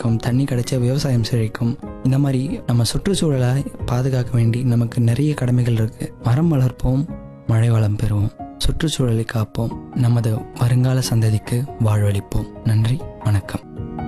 செழிக்கும் தண்ணி கிடைச்சா விவசாயம் செழிக்கும் இந்த மாதிரி நம்ம சுற்றுச்சூழலை பாதுகாக்க வேண்டி நமக்கு நிறைய கடமைகள் இருக்கு மரம் வளர்ப்போம் மழை வளம் பெறுவோம் சுற்றுச்சூழலை காப்போம் நமது வருங்கால சந்ததிக்கு வாழ்வளிப்போம் நன்றி வணக்கம்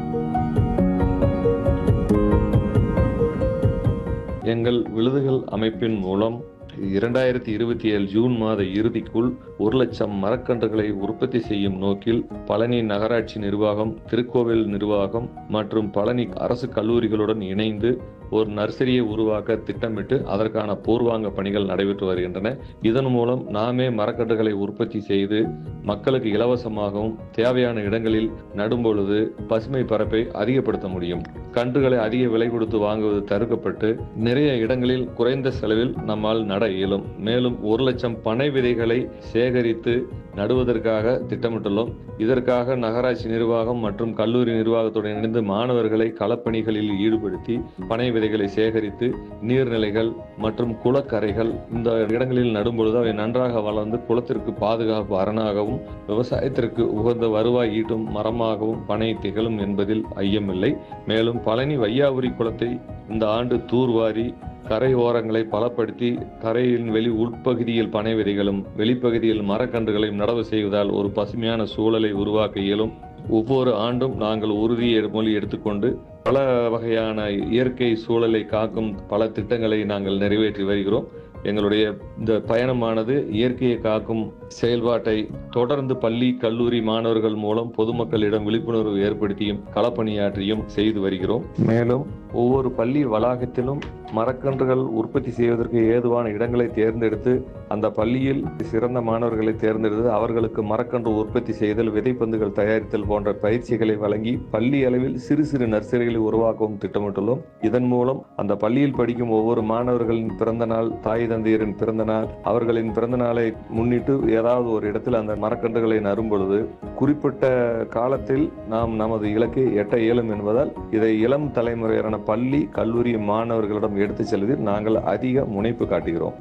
எங்கள் விழுதுகள் அமைப்பின் மூலம் இரண்டாயிரத்தி இருபத்தி ஏழு ஜூன் மாத இறுதிக்குள் ஒரு லட்சம் மரக்கன்றுகளை உற்பத்தி செய்யும் நோக்கில் பழனி நகராட்சி நிர்வாகம் திருக்கோவில் நிர்வாகம் மற்றும் பழனி அரசு கல்லூரிகளுடன் இணைந்து ஒரு நர்சரியை உருவாக்க திட்டமிட்டு அதற்கான பூர்வாங்க பணிகள் நடைபெற்று வருகின்றன இதன் மூலம் நாமே மரக்கன்றுகளை உற்பத்தி செய்து மக்களுக்கு இலவசமாகவும் தேவையான இடங்களில் நடும்பொழுது பசுமை பரப்பை அதிகப்படுத்த முடியும் கன்றுகளை அதிக விலை கொடுத்து வாங்குவது தடுக்கப்பட்டு நிறைய இடங்களில் குறைந்த செலவில் நம்மால் நட இயலும் மேலும் ஒரு லட்சம் பனை விதைகளை சேகரித்து நடுவதற்காக திட்டமிட்டுள்ளோம் இதற்காக நகராட்சி நிர்வாகம் மற்றும் கல்லூரி நிர்வாகத்துடன் இணைந்து மாணவர்களை களப்பணிகளில் ஈடுபடுத்தி பனை விதைகளை சேகரித்து நீர்நிலைகள் மற்றும் குளக்கரைகள் இந்த இடங்களில் நடும்பொழுது அவை நன்றாக வளர்ந்து குளத்திற்கு பாதுகாப்பு அரணாகவும் விவசாயத்திற்கு உகந்த வருவாய் ஈட்டும் மரமாகவும் பனை திகழும் என்பதில் ஐயமில்லை மேலும் பழனி வையாபுரி குளத்தை இந்த ஆண்டு தூர்வாரி கரை ஓரங்களை பலப்படுத்தி கரையின் வெளி உட்பகுதியில் பனை விதைகளும் வெளிப்பகுதியில் மரக்கன்றுகளையும் நடவு செய்வதால் ஒரு பசுமையான சூழலை உருவாக்க இயலும் ஒவ்வொரு ஆண்டும் நாங்கள் உறுதி மொழி எடுத்துக்கொண்டு பல வகையான இயற்கை சூழலை காக்கும் பல திட்டங்களை நாங்கள் நிறைவேற்றி வருகிறோம் எங்களுடைய இந்த பயணமானது இயற்கையை காக்கும் செயல்பாட்டை தொடர்ந்து பள்ளி கல்லூரி மாணவர்கள் மூலம் பொதுமக்களிடம் விழிப்புணர்வு ஏற்படுத்தியும் களப்பணியாற்றியும் செய்து வருகிறோம் மேலும் ஒவ்வொரு பள்ளி வளாகத்திலும் மரக்கன்றுகள் உற்பத்தி செய்வதற்கு ஏதுவான இடங்களை தேர்ந்தெடுத்து அந்த பள்ளியில் சிறந்த மாணவர்களை தேர்ந்தெடுத்து அவர்களுக்கு மரக்கன்று உற்பத்தி செய்தல் விதைப்பந்துகள் தயாரித்தல் போன்ற பயிற்சிகளை வழங்கி பள்ளி அளவில் சிறு சிறு நர்சரிகளை உருவாக்கவும் திட்டமிட்டுள்ளோம் இதன் மூலம் அந்த பள்ளியில் படிக்கும் ஒவ்வொரு மாணவர்களின் பிறந்த நாள் தாய் தந்தையரின் பிறந்த நாள் அவர்களின் பிறந்த நாளை முன்னிட்டு ஏதாவது ஒரு இடத்தில் அந்த மரக்கன்றுகளை நரும் பொழுது குறிப்பிட்ட காலத்தில் நாம் நமது இலக்கை எட்ட இயலும் என்பதால் இதை இளம் தலைமுறையினரான பள்ளி கல்லூரி மாணவர்களிடம் எடுத்துச் செல்வதில் நாங்கள் அதிக முனைப்பு காட்டுகிறோம்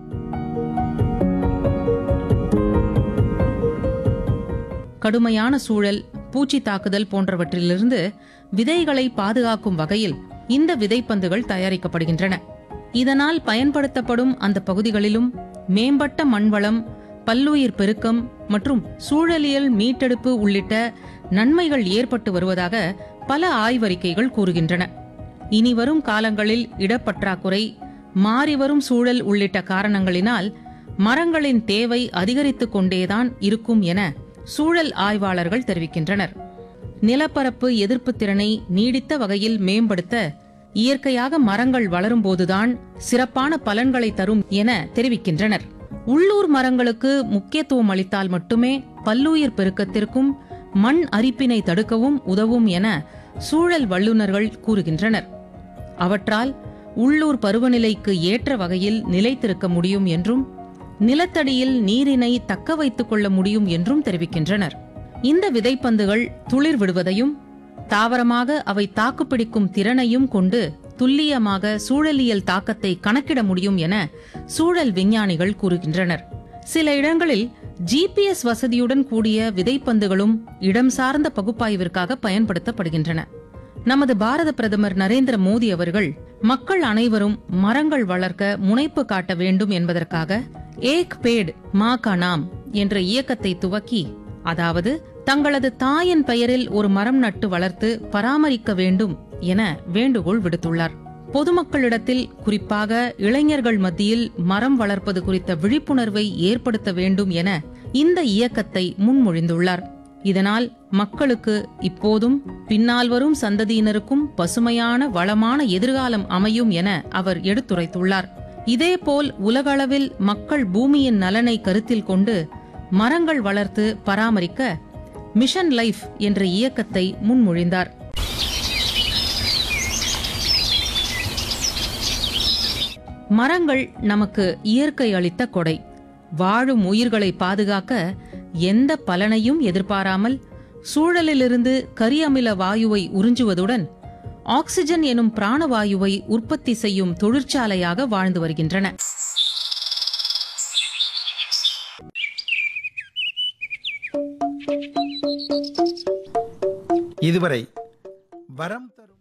கடுமையான சூழல் பூச்சி தாக்குதல் போன்றவற்றிலிருந்து விதைகளை பாதுகாக்கும் வகையில் இந்த விதைப்பந்துகள் தயாரிக்கப்படுகின்றன இதனால் பயன்படுத்தப்படும் அந்த பகுதிகளிலும் மேம்பட்ட மண்வளம் பல்லுயிர் பெருக்கம் மற்றும் சூழலியல் மீட்டெடுப்பு உள்ளிட்ட நன்மைகள் ஏற்பட்டு வருவதாக பல ஆய்வறிக்கைகள் கூறுகின்றன இனி வரும் காலங்களில் இடப்பற்றாக்குறை மாறிவரும் சூழல் உள்ளிட்ட காரணங்களினால் மரங்களின் தேவை அதிகரித்துக் கொண்டேதான் இருக்கும் என சூழல் ஆய்வாளர்கள் தெரிவிக்கின்றனர் நிலப்பரப்பு எதிர்ப்பு திறனை நீடித்த வகையில் மேம்படுத்த இயற்கையாக மரங்கள் வளரும்போதுதான் சிறப்பான பலன்களை தரும் என தெரிவிக்கின்றனர் உள்ளூர் மரங்களுக்கு முக்கியத்துவம் அளித்தால் மட்டுமே பல்லுயிர் பெருக்கத்திற்கும் மண் அரிப்பினை தடுக்கவும் உதவும் என சூழல் வல்லுநர்கள் கூறுகின்றனர் அவற்றால் உள்ளூர் பருவநிலைக்கு ஏற்ற வகையில் நிலைத்திருக்க முடியும் என்றும் நிலத்தடியில் நீரினை தக்க வைத்துக் கொள்ள முடியும் என்றும் தெரிவிக்கின்றனர் இந்த விதைப்பந்துகள் துளிர் விடுவதையும் தாவரமாக அவை தாக்குப்பிடிக்கும் திறனையும் கொண்டு துல்லியமாக சூழலியல் தாக்கத்தை கணக்கிட முடியும் என சூழல் விஞ்ஞானிகள் கூறுகின்றனர் சில இடங்களில் ஜிபிஎஸ் வசதியுடன் கூடிய விதைப்பந்துகளும் இடம் சார்ந்த பகுப்பாய்விற்காக பயன்படுத்தப்படுகின்றன நமது பாரத பிரதமர் நரேந்திர மோடி அவர்கள் மக்கள் அனைவரும் மரங்கள் வளர்க்க முனைப்பு காட்ட வேண்டும் என்பதற்காக ஏக் பேட் மா கா நாம் என்ற இயக்கத்தை துவக்கி அதாவது தங்களது தாயின் பெயரில் ஒரு மரம் நட்டு வளர்த்து பராமரிக்க வேண்டும் என வேண்டுகோள் விடுத்துள்ளார் பொதுமக்களிடத்தில் குறிப்பாக இளைஞர்கள் மத்தியில் மரம் வளர்ப்பது குறித்த விழிப்புணர்வை ஏற்படுத்த வேண்டும் என இந்த இயக்கத்தை முன்மொழிந்துள்ளார் இதனால் மக்களுக்கு இப்போதும் பின்னால் வரும் சந்ததியினருக்கும் பசுமையான வளமான எதிர்காலம் அமையும் என அவர் எடுத்துரைத்துள்ளார் இதேபோல் உலகளவில் மக்கள் பூமியின் நலனை கருத்தில் கொண்டு மரங்கள் வளர்த்து பராமரிக்க மிஷன் லைஃப் என்ற இயக்கத்தை முன்மொழிந்தார் மரங்கள் நமக்கு இயற்கை அளித்த கொடை வாழும் உயிர்களை பாதுகாக்க எந்த பலனையும் எதிர்பாராமல் சூழலிலிருந்து கரியமில வாயுவை உறிஞ்சுவதுடன் ஆக்சிஜன் எனும் பிராணவாயுவை உற்பத்தி செய்யும் தொழிற்சாலையாக வாழ்ந்து வருகின்றன இதுவரை வரம் தரும்